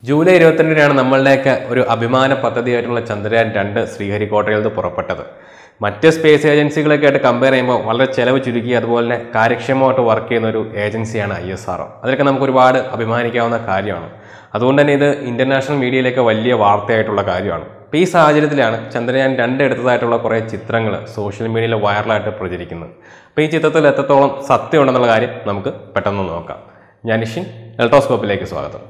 July ഇരുപത്തിരണ്ടിനാണ് നമ്മളുടെയൊക്കെ ഒരു അഭിമാന പദ്ധതിയായിട്ടുള്ള ചന്ദ്രയാൻ രണ്ട് ശ്രീഹരിക്കോട്ടയിൽ നിന്ന് പുറപ്പെട്ടത് മറ്റ് സ്പേസ് ഏജൻസികളൊക്കെ ആയിട്ട് കമ്പയർ ചെയ്യുമ്പോൾ വളരെ ചിലവ് ചുരുക്കി അതുപോലെ തന്നെ കാര്യക്ഷമമായിട്ട് വർക്ക് ചെയ്യുന്ന ഒരു ഏജൻസിയാണ് ഐ എസ് ആർ അതിലൊക്കെ നമുക്ക് ഒരുപാട് അഭിമാനിക്കാവുന്ന കാര്യമാണ് അതുകൊണ്ട് തന്നെ ഇത് ഇന്റർനാഷണൽ മീഡിയയിലേക്ക് വലിയ വാർത്തയായിട്ടുള്ള കാര്യമാണ് അപ്പോൾ ഈ സാഹചര്യത്തിലാണ് ചന്ദ്രയാൻ രണ്ട് എടുത്തതായിട്ടുള്ള കുറേ ചിത്രങ്ങൾ സോഷ്യൽ മീഡിയയിൽ വൈറലായിട്ട് പ്രചരിക്കുന്നത് അപ്പോൾ ഈ ചിത്രത്തിൽ എത്രത്തോളം സത്യമുണ്ടെന്നുള്ള കാര്യം നമുക്ക് പെട്ടെന്ന് നോക്കാം ഞാൻ നിഷിൻ എൽട്രോസ്കോപ്പിലേക്ക് സ്വാഗതം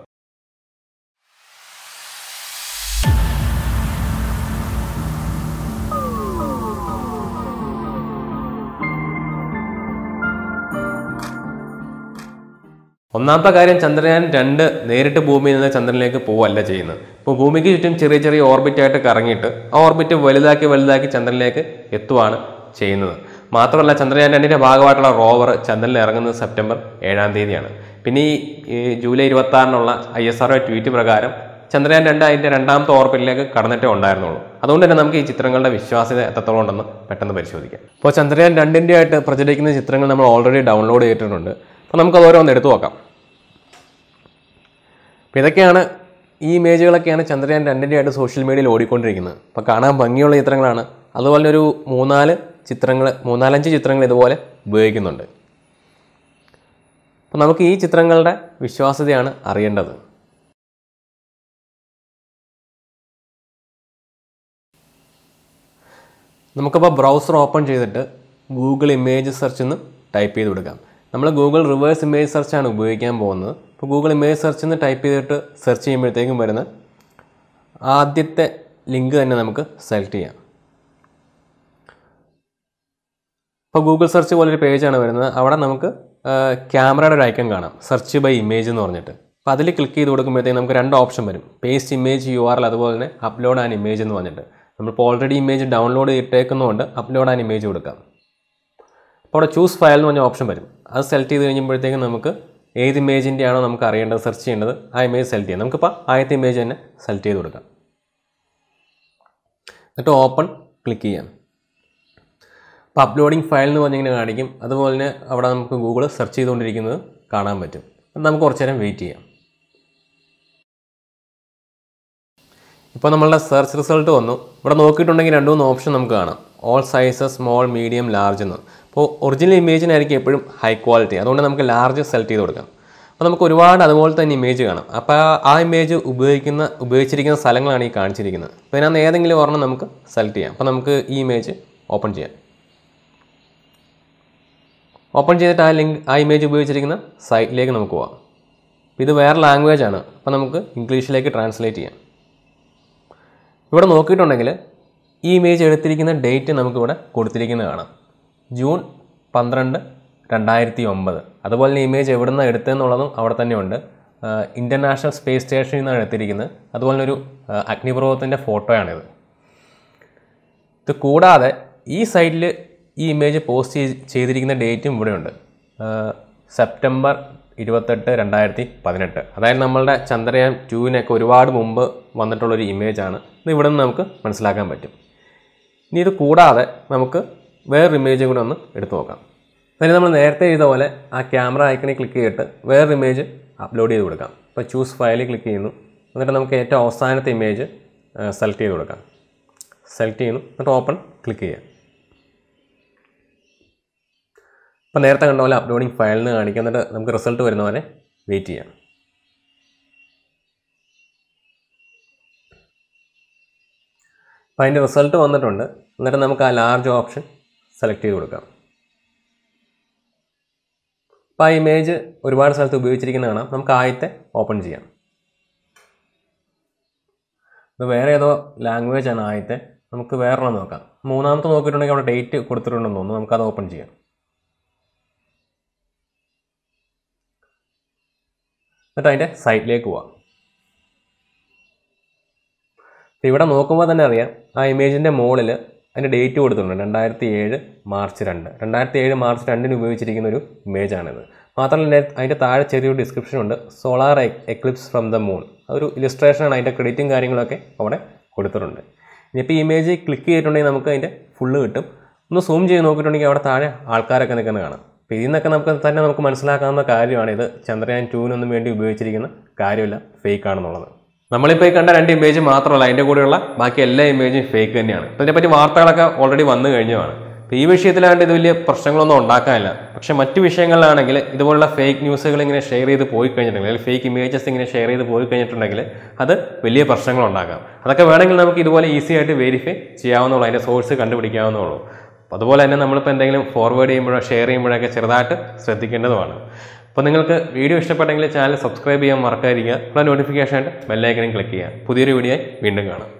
ഒന്നാമത്തെ കാര്യം ചന്ദ്രയാൻ രണ്ട് നേരിട്ട് ഭൂമിയിൽ നിന്ന് ചന്ദ്രനിലേക്ക് പോവല്ല ചെയ്യുന്നത് ഇപ്പോൾ ഭൂമിക്ക് ചുറ്റും ചെറിയ ചെറിയ ഓർബിറ്റ് ആയിട്ട് കറങ്ങിയിട്ട് ആ ഓർബിറ്റ് വലുതാക്കി വലുതാക്കി ചന്ദ്രനിലേക്ക് എത്തുവാണ് ചെയ്യുന്നത് മാത്രമല്ല ചന്ദ്രയാൻ രണ്ടിൻ്റെ ഭാഗമായിട്ടുള്ള റോവർ ചന്ദ്രനിൽ ഇറങ്ങുന്നത് സെപ്റ്റംബർ ഏഴാം തീയതിയാണ് പിന്നെ ഈ ഈ ജൂലൈ ഇരുപത്തി ആറിനുള്ള ഐ എസ് ആർ ട്വീറ്റ് പ്രകാരം ചന്ദ്രയാൻ രണ്ട് അതിൻ്റെ രണ്ടാമത്തെ ഓർബിറ്റിലേക്ക് കടന്നിട്ടേ ഉണ്ടായിരുന്നുള്ളൂ അതുകൊണ്ട് തന്നെ നമുക്ക് ഈ ചിത്രങ്ങളുടെ വിശ്വാസ്യത എത്രത്തോളം ഉണ്ടെന്ന് പെട്ടെന്ന് പരിശോധിക്കാം ഇപ്പോൾ ചന്ദ്രയാൻ രണ്ടിൻ്റെ ആയിട്ട് പ്രചരിക്കുന്ന ചിത്രങ്ങൾ നമ്മൾ ഓൾറെഡി ഡൗൺലോഡ് ചെയ്തിട്ടുണ്ട് അപ്പോൾ നമുക്കത് ഓരോന്ന് എടുത്തു നോക്കാം അപ്പോൾ ഇതൊക്കെയാണ് ഈ ഇമേജുകളൊക്കെയാണ് ചന്ദ്രയാൻ രണ്ടിൻ്റെ ആയിട്ട് സോഷ്യൽ മീഡിയയിൽ ഓടിക്കൊണ്ടിരിക്കുന്നത് അപ്പോൾ കാണാൻ ഭംഗിയുള്ള ചിത്രങ്ങളാണ് അതുപോലെ ഒരു മൂന്നാല് ചിത്രങ്ങൾ മൂന്നാലഞ്ച് ചിത്രങ്ങൾ ഇതുപോലെ ഉപയോഗിക്കുന്നുണ്ട് അപ്പോൾ നമുക്ക് ഈ ചിത്രങ്ങളുടെ വിശ്വാസ്യതയാണ് അറിയേണ്ടത് നമുക്കപ്പോൾ ബ്രൗസർ ഓപ്പൺ ചെയ്തിട്ട് ഗൂഗിൾ ഇമേജ് സെർച്ച് എന്ന് ടൈപ്പ് ചെയ്ത് കൊടുക്കാം നമ്മൾ ഗൂഗിൾ റിവേഴ്സ് ഇമേജ് സെർച്ചാണ് ഉപയോഗിക്കാൻ പോകുന്നത് അപ്പോൾ ഗൂഗിൾ ഇമേജ് സെർച്ച് എന്ന് ടൈപ്പ് ചെയ്തിട്ട് സെർച്ച് ചെയ്യുമ്പോഴത്തേക്കും വരുന്ന ആദ്യത്തെ ലിങ്ക് തന്നെ നമുക്ക് സെലക്ട് ചെയ്യാം ഇപ്പോൾ ഗൂഗിൾ സെർച്ച് പോലൊരു പേജാണ് വരുന്നത് അവിടെ നമുക്ക് ക്യാമറയുടെ ഒരു ഐക്കൺ കാണാം സെർച്ച് ബൈ ഇമേജ് എന്ന് പറഞ്ഞിട്ട് അപ്പോൾ അതിൽ ക്ലിക്ക് ചെയ്ത് കൊടുക്കുമ്പോഴത്തേക്ക് നമുക്ക് രണ്ട് ഓപ്ഷൻ വരും paste image U R L അതുപോലെ തന്നെ അപ്ലോഡ് ആൻ ഇമേജ് എന്ന് പറഞ്ഞിട്ട് നമ്മളിപ്പോൾ ഓൾറെഡി ഇമേജ് ഡൗൺലോഡ് ചെയ്തിട്ടേക്കുന്നതുകൊണ്ട് അപ്ലോഡ് ആൻ ഇമേജ് കൊടുക്കാം അപ്പോൾ അവിടെ ചൂസ് ഫയൽ എന്ന് പറഞ്ഞ ഓപ്ഷൻ വരും അത് സെലക്ട് ചെയ്ത് കഴിയുമ്പോഴത്തേക്കും നമുക്ക് ഏത് ഇമേജിൻ്റെ ആണോ നമുക്ക് അറിയേണ്ടത് സെർച്ച് ചെയ്യേണ്ടത് ആ ഇമേജ് സെലക്ട് ചെയ്യാം നമുക്കിപ്പോൾ ആദ്യത്തെ ഇമേജ് തന്നെ സെലക്ട് ചെയ്ത് കൊടുക്കാം എന്നിട്ട് ഓപ്പൺ ക്ലിക്ക് ചെയ്യാം അപ്പോൾ അപ്ലോഡിങ് ഫയൽ എന്ന് പറഞ്ഞിങ്ങനെ കാണിക്കും അതുപോലെ തന്നെ അവിടെ നമുക്ക് ഗൂഗിൾ സെർച്ച് ചെയ്തുകൊണ്ടിരിക്കുന്നത് കാണാൻ പറ്റും അത് നമുക്ക് കുറച്ച് നേരം വെയിറ്റ് ചെയ്യാം ഇപ്പോൾ നമ്മളുടെ സെർച്ച് റിസൾട്ട് വന്നു ഇവിടെ നോക്കിയിട്ടുണ്ടെങ്കിൽ രണ്ട് മൂന്ന് ഓപ്ഷൻ നമുക്ക് കാണാം all sizes small medium large എന്ന് അപ്പോൾ ഒറിജിനൽ ഇമേജിനായിരിക്കും എപ്പോഴും ഹൈ ക്വാളിറ്റി അതുകൊണ്ട് നമുക്ക് ലാർജ് സെലക്ട് ചെയ്ത് കൊടുക്കാം അപ്പോൾ നമുക്ക് ഒരുപാട് അതുപോലെ തന്നെ ഇമേജ് കാണാം അപ്പോൾ ആ ഇമേജ് ഉപയോഗിക്കുന്ന ഉപയോഗിച്ചിരിക്കുന്ന സ്ഥലങ്ങളാണ് ഈ കാണിച്ചിരിക്കുന്നത് അപ്പോൾ ഇതിനകത്ത് ഏതെങ്കിലും ഒരെണ്ണം നമുക്ക് സെലക്ട് ചെയ്യാം അപ്പോൾ നമുക്ക് ഈ ഇമേജ് ഓപ്പൺ ചെയ്യാം ഓപ്പൺ ചെയ്തിട്ട് ആ ലിങ്ക് ആ ഇമേജ് ഉപയോഗിച്ചിരിക്കുന്ന സൈറ്റിലേക്ക് നമുക്ക് പോവാം ഇത് വേറെ ലാംഗ്വേജ് ആണ് അപ്പോൾ നമുക്ക് ഇംഗ്ലീഷിലേക്ക് ട്രാൻസ്ലേറ്റ് ചെയ്യാം ഇവിടെ നോക്കിയിട്ടുണ്ടെങ്കിൽ ഈ ഇമേജ് എടുത്തിരിക്കുന്ന ഡേറ്റ് നമുക്കിവിടെ കൊടുത്തിരിക്കുന്നത് കാണാം ജൂൺ പന്ത്രണ്ട് രണ്ടായിരത്തി ഒമ്പത് അതുപോലെ തന്നെ ഇമേജ് എവിടെ നിന്നാണ് എടുത്തതെന്നുള്ളതും അവിടെ തന്നെ ഉണ്ട് ഇൻ്റർനാഷണൽ സ്പേസ് സ്റ്റേഷനിൽ നിന്നാണ് എടുത്തിരിക്കുന്നത് അതുപോലെ തന്നെ ഒരു അഗ്നിപർവ്വതത്തിൻ്റെ ഫോട്ടോയാണിത് ഇത് കൂടാതെ ഈ സൈറ്റിൽ ഈ ഇമേജ് പോസ്റ്റ് ചെയ്തിരിക്കുന്ന ഡേറ്റും ഇവിടെയുണ്ട് സെപ്റ്റംബർ ഇരുപത്തെട്ട് രണ്ടായിരത്തി പതിനെട്ട് അതായത് നമ്മളുടെ ചന്ദ്രയാൻ ടുവിനൊക്കെ ഒരുപാട് മുമ്പ് വന്നിട്ടുള്ളൊരു ഇമേജാണ് ഇത് ഇവിടെ നിന്ന് നമുക്ക് മനസ്സിലാക്കാൻ പറ്റും ഇനി ഇത് കൂടാതെ നമുക്ക് വേറൊരു ഇമേജും കൂടെ ഒന്ന് എടുത്തു നോക്കാം അതിന് നമ്മൾ നേരത്തെ ചെയ്ത പോലെ ആ ക്യാമറ ഐക്കണിൽ ക്ലിക്ക് ചെയ്തിട്ട് വേറൊരു ഇമേജ് അപ്ലോഡ് ചെയ്ത് കൊടുക്കാം ഇപ്പോൾ ചൂസ് ഫയലിൽ ക്ലിക്ക് ചെയ്യുന്നു എന്നിട്ട് നമുക്ക് ഏറ്റവും അവസാനത്തെ ഇമേജ് സെലക്ട് ചെയ്ത് കൊടുക്കാം സെലക്ട് ചെയ്യുന്നു എന്നിട്ട് ഓപ്പൺ ക്ലിക്ക് ചെയ്യാം അപ്പോൾ നേരത്തെ കണ്ട പോലെ അപ്ലോഡിങ് ഫയലിൽ നിന്ന് കാണിക്കാം എന്നിട്ട് നമുക്ക് റിസൾട്ട് വരുന്ന വരെ വെയിറ്റ് ചെയ്യാം അപ്പോൾ അതിൻ്റെ റിസൾട്ട് വന്നിട്ടുണ്ട് എന്നിട്ട് നമുക്ക് ആ ലാർജ് ഓപ്ഷൻ സെലക്ട് ചെയ്ത് കൊടുക്കാം അപ്പോൾ ആ ഇമേജ് ഒരുപാട് സ്ഥലത്ത് ഉപയോഗിച്ചിരിക്കുന്ന കാണാം നമുക്ക് ആദ്യത്തെ ഓപ്പൺ ചെയ്യാം ഇത് വേറെ ഏതോ ലാംഗ്വേജ് ആണ് ആദ്യത്തെ നമുക്ക് വേറെ നോക്കാം മൂന്നാമത്തെ നോക്കിയിട്ടുണ്ടെങ്കിൽ അവിടെ ഡേറ്റ് കൊടുത്തിട്ടുണ്ടെന്ന് തോന്നുന്നു നമുക്കത് ഓപ്പൺ ചെയ്യാം എന്നിട്ട് അതിൻ്റെ സൈറ്റിലേക്ക് പോവാം അപ്പോൾ ഇവിടെ നോക്കുമ്പോൾ തന്നെ അറിയാം ആ ഇമേജിൻ്റെ മുകളിൽ അതിൻ്റെ ഡേറ്റ് കൊടുത്തിട്ടുണ്ട് രണ്ടായിരത്തി ഏഴ് മാർച്ച് രണ്ട് രണ്ടായിരത്തി ഏഴ് മാർച്ച് രണ്ടിന് ഉപയോഗിച്ചിരിക്കുന്ന ഒരു ഇമേജാണിത് മാത്രമല്ല അതിൻ്റെ താഴെ ചെറിയൊരു ഡിസ്ക്രിപ്ഷൻ ഉണ്ട് solar eclipse from the moon അതൊരു ഇലിസ്ട്രേഷനാണ് അതിൻ്റെ ക്രെഡിറ്റും കാര്യങ്ങളൊക്കെ അവിടെ കൊടുത്തിട്ടുണ്ട് ഇനിയിപ്പോൾ ഈ ഇമേജ് ക്ലിക്ക് ചെയ്തിട്ടുണ്ടെങ്കിൽ നമുക്ക് അതിൻ്റെ ഫുള്ള് കിട്ടും ഒന്ന് സൂം ചെയ്ത് നോക്കിയിട്ടുണ്ടെങ്കിൽ അവിടെ താഴെ ആൾക്കാരൊക്കെ നിൽക്കുന്നത് കാണാം അപ്പോൾ ഇതിൽ നിന്നൊക്കെ നമുക്ക് തന്നെ നമുക്ക് മനസ്സിലാക്കാവുന്ന കാര്യമാണ് ഇത് ചന്ദ്രയാൻ ടൂവിനൊന്നും വേണ്ടി ഉപയോഗിച്ചിരിക്കുന്ന കാര്യമില്ല ഫേക്ക് ആണെന്നുള്ളത് നമ്മളിപ്പോൾ ഈ കണ്ട രണ്ട് ഇമേജ് മാത്രമല്ല അതിൻ്റെ കൂടെയുള്ള ബാക്കി എല്ലാ ഇമേജും ഫേക്ക് തന്നെയാണ് അപ്പോൾ ഇതിനെപ്പറ്റി വാർത്തകളൊക്കെ ഓൾറെഡി വന്നു കഴിഞ്ഞതാണ് അപ്പോൾ ഈ വിഷയത്തിലാണ്ട് ഇത് വലിയ പ്രശ്നങ്ങളൊന്നും ഉണ്ടാക്കാനില്ല പക്ഷേ മറ്റു വിഷയങ്ങളിലാണെങ്കിൽ ഇതുപോലുള്ള ഫേക്ക് ന്യൂസുകൾ ഇങ്ങനെ ഷെയർ ചെയ്ത് പോയി കഴിഞ്ഞിട്ടുണ്ടെങ്കിൽ അല്ലെങ്കിൽ ഫേക്ക് ഇമേജസ് ഇങ്ങനെ ഷെയർ ചെയ്ത് പോയി കഴിഞ്ഞിട്ടുണ്ടെങ്കിൽ അത് വലിയ പ്രശ്നങ്ങൾ ഉണ്ടാക്കാം അതൊക്കെ വേണമെങ്കിൽ നമുക്ക് ഇതുപോലെ ഈസി ആയിട്ട് വെരിഫൈ ചെയ്യാവുന്നുള്ളൂ അതിൻ്റെ സോഴ്സ് കണ്ടുപിടിക്കാവുന്നുള്ളൂ അപ്പോൾ അതുപോലെ തന്നെ നമ്മളിപ്പോൾ എന്തെങ്കിലും ഫോർവേഡ് ചെയ്യുമ്പോഴോ ഷെയർ ചെയ്യുമ്പോഴൊക്കെ ചെറുതായിട്ട് ശ്രദ്ധിക്കേണ്ടതുമാണ് അപ്പോൾ നിങ്ങൾക്ക് വീഡിയോ ഇഷ്ടപ്പെട്ടെങ്കിൽ ചാനൽ സബ്സ്ക്രൈബ് ചെയ്യാൻ മറക്കാതിരിക്കുക ഉള്ള നോട്ടിഫിക്കേഷൻ ആയിട്ട് ബെല്ലൈക്കനും ക്ലിക്ക് ചെയ്യുക പുതിയൊരു വീഡിയോ വീണ്ടും കാണാം